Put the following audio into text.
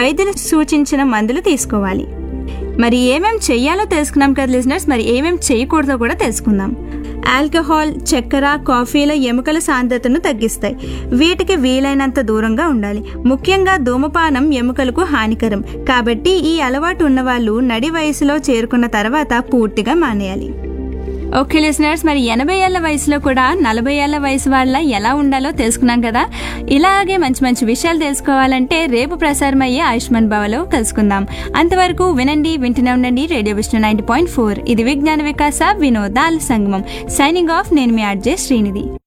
వైద్యులు సూచించిన మందులు తీసుకోవాలి మరి ఏమేం చెయ్యాలో తెలుసుకున్నాం కదా లిజనర్స్ మరి ఏమేం చేయకూడదో కూడా తెలుసుకుందాం ఆల్కహాల్ చక్కెర కాఫీల ఎముకల సాంద్రతను తగ్గిస్తాయి వీటికి వీలైనంత దూరంగా ఉండాలి ముఖ్యంగా ధూమపానం ఎముకలకు హానికరం కాబట్టి ఈ అలవాటు ఉన్నవాళ్ళు నడి వయసులో చేరుకున్న తర్వాత పూర్తిగా మానేయాలి ఓకే లిసనర్స్ మరి ఎనభై ఏళ్ల వయసులో కూడా నలభై ఏళ్ల వయసు వాళ్ళ ఎలా ఉండాలో తెలుసుకున్నాం కదా ఇలాగే మంచి మంచి విషయాలు తెలుసుకోవాలంటే రేపు ప్రసారం అయ్యే ఆయుష్మాన్ భవలో కలుసుకుందాం అంతవరకు వినండి వింటూనే ఉండండి radio Vishnu ninety point four ఇది విజ్ఞాన వికాస వినోదాల సంగమం సైనింగ్ ఆఫ్ నేను మీ ఆర్జే శ్రీనిధి